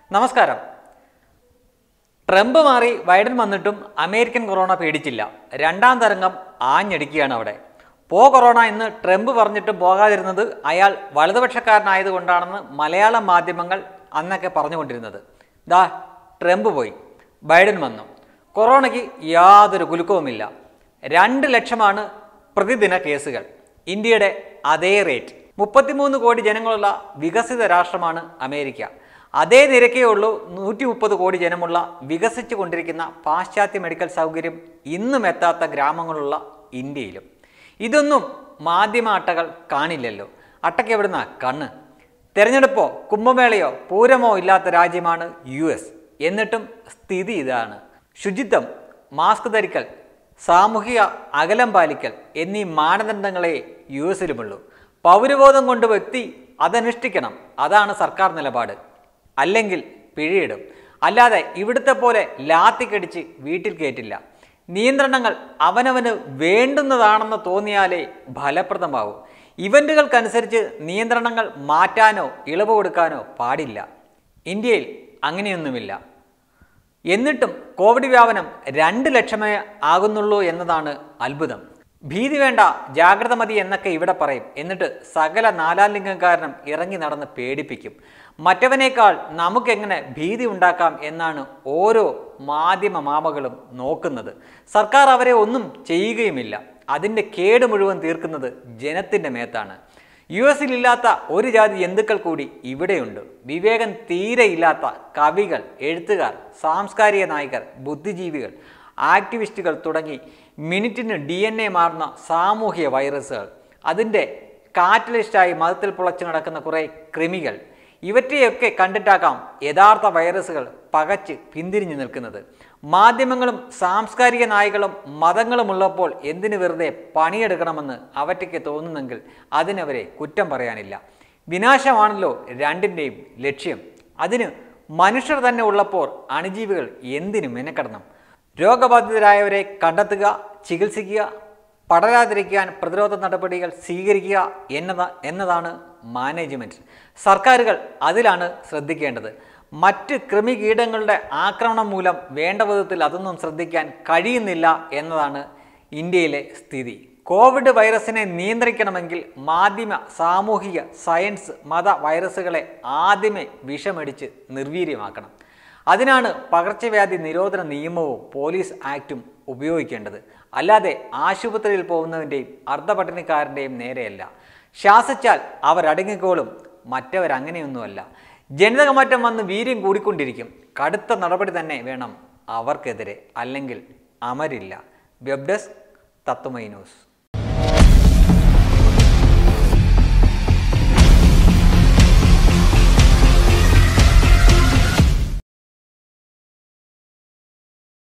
നമസ്കാരം ട്രംപ് മാറി ബൈഡൻ വന്നിട്ടും അമേരിക്കൻ കൊറോണ പേടിച്ചില്ല രണ്ടാം തരംഗം ആഞ്ഞടിക്കുകയാണ് അവിടെ പോ കൊറോണ എന്ന് ട്രംപ് പറഞ്ഞിട്ടും പോകാതിരുന്നത് അയാൾ വലതുപക്ഷക്കാരനായതുകൊണ്ടാണെന്ന് മലയാള മാധ്യമങ്ങൾ അന്നൊക്കെ പറഞ്ഞുകൊണ്ടിരുന്നത് ദാ ട്രംപ് പോയി ബൈഡൻ വന്നു കൊറോണയ്ക്ക് യാതൊരു കുലുക്കവുമില്ല രണ്ട് ലക്ഷമാണ് പ്രതിദിന കേസുകൾ ഇന്ത്യയുടെ അതേ റേറ്റ് മുപ്പത്തിമൂന്ന് കോടി ജനങ്ങളുള്ള വികസിത രാഷ്ട്രമാണ് അമേരിക്ക അതേ നിരക്കേ ഉള്ളൂ നൂറ്റി മുപ്പത് കോടി ജനമുള്ള വികസിച്ചു കൊണ്ടിരിക്കുന്ന പാശ്ചാത്യ മെഡിക്കൽ സൗകര്യം ഇന്നും എത്താത്ത ഗ്രാമങ്ങളുള്ള ഇന്ത്യയിലും ഇതൊന്നും മാധ്യമ അട്ടകൾ കാണില്ലല്ലോ അട്ടയ്ക്ക് എവിടുന്ന കണ്ണ് തെരഞ്ഞെടുപ്പോ കുംഭമേളയോ പൂരമോ ഇല്ലാത്ത രാജ്യമാണ് യു എസ് എന്നിട്ടും സ്ഥിതി ഇതാണ് ശുചിത്വം മാസ്ക് ധരിക്കൽ സാമൂഹിക അകലം പാലിക്കൽ എന്നീ മാനദണ്ഡങ്ങളെ യു എസിലുമുള്ളൂ പൗരബോധം കൊണ്ട് വ്യക്തി അതനുഷ്ഠിക്കണം അതാണ് സർക്കാർ നിലപാട് അല്ലെങ്കിൽ പിഴയിടും അല്ലാതെ ഇവിടുത്തെ പോലെ ലാത്തിക്കടിച്ച് വീട്ടിൽ കയറ്റില്ല നിയന്ത്രണങ്ങൾ അവനവന് വേണ്ടുന്നതാണെന്ന് തോന്നിയാലേ ഫലപ്രദമാവൂ ഇവന്റുകൾക്കനുസരിച്ച് നിയന്ത്രണങ്ങൾ മാറ്റാനോ ഇളവ് കൊടുക്കാനോ പാടില്ല ഇന്ത്യയിൽ അങ്ങനെയൊന്നുമില്ല എന്നിട്ടും കോവിഡ് വ്യാപനം രണ്ട് ലക്ഷമേ ആകുന്നുള്ളൂ എന്നതാണ് അത്ഭുതം ഭീതി വേണ്ട ജാഗ്രത മതി എന്നൊക്കെ ഇവിടെ പറയും എന്നിട്ട് സകല നാലാം ലിംഗക്കാരനും ഇറങ്ങി നടന്ന് പേടിപ്പിക്കും മറ്റവനേക്കാൾ നമുക്കെങ്ങനെ ഭീതി ഉണ്ടാക്കാം എന്നാണ് ഓരോ മാധ്യമ മാമകളും നോക്കുന്നത് സർക്കാർ അവരെ ഒന്നും ചെയ്യുകയുമില്ല അതിൻ്റെ കേട് മുഴുവൻ തീർക്കുന്നത് ജനത്തിൻ്റെ മേത്താണ് യു എസിലില്ലാത്ത ഒരു ജാതി ജന്തുക്കൾ കൂടി ഇവിടെയുണ്ട് വിവേകം തീരെ ഇല്ലാത്ത കവികൾ എഴുത്തുകാർ സാംസ്കാരിക നായകർ ബുദ്ധിജീവികൾ ആക്ടിവിസ്റ്റുകൾ തുടങ്ങി മിനിറ്റിന് ഡി എൻ എ മാറുന്ന സാമൂഹ്യ വൈറസുകൾ അതിൻ്റെ കാറ്റലിസ്റ്റായി മതത്തിൽ പുളച്ചു നടക്കുന്ന കുറേ കൃമികൾ ഇവറ്റെയൊക്കെ കണ്ടിട്ടാക്കാം യഥാർത്ഥ വൈറസുകൾ പകച്ച് പിന്തിരിഞ്ഞു നിൽക്കുന്നത് മാധ്യമങ്ങളും സാംസ്കാരിക നായകളും മതങ്ങളുമുള്ളപ്പോൾ എന്തിനു വെറുതെ പണിയെടുക്കണമെന്ന് അവറ്റയ്ക്ക് തോന്നുന്നെങ്കിൽ അതിനവരെ കുറ്റം പറയാനില്ല വിനാശമാണല്ലോ രണ്ടിൻ്റെയും ലക്ഷ്യം അതിന് മനുഷ്യർ തന്നെ ഉള്ളപ്പോൾ അണുജീവികൾ എന്തിനു മെനക്കെടണം രോഗബാധിതരായവരെ കണ്ടെത്തുക ചികിത്സിക്കുക പടരാതിരിക്കാൻ പ്രതിരോധ നടപടികൾ സ്വീകരിക്കുക എന്നത എന്നതാണ് മാനേജ്മെൻറ്റ് സർക്കാരുകൾ അതിലാണ് ശ്രദ്ധിക്കേണ്ടത് മറ്റ് കൃമികീടങ്ങളുടെ ആക്രമണം മൂലം വേണ്ട വിധത്തിൽ അതൊന്നും ശ്രദ്ധിക്കാൻ കഴിയുന്നില്ല എന്നതാണ് ഇന്ത്യയിലെ സ്ഥിതി കോവിഡ് വൈറസിനെ നിയന്ത്രിക്കണമെങ്കിൽ മാധ്യമ സാമൂഹിക സയൻസ് മത വൈറസുകളെ ആദ്യമേ വിഷമടിച്ച് നിർവീര്യമാക്കണം അതിനാണ് പകർച്ചവ്യാധി നിരോധന നിയമവും പോലീസ് ആക്റ്റും ഉപയോഗിക്കേണ്ടത് അല്ലാതെ ആശുപത്രിയിൽ പോകുന്നതിൻ്റെയും അർദ്ധപട്ടിണിക്കാരൻ്റെയും നേരെയല്ല ശാസിച്ചാൽ അവരടങ്ങിക്കോളും മറ്റവരങ്ങനെയൊന്നുമല്ല ജനിതകമാറ്റം വന്ന് വീര്യം കൂടിക്കൊണ്ടിരിക്കും കടുത്ത നടപടി തന്നെ വേണം അവർക്കെതിരെ അല്ലെങ്കിൽ അമരില്ല വെബ് ഡെസ്ക് തത്വമൈ ന്യൂസ്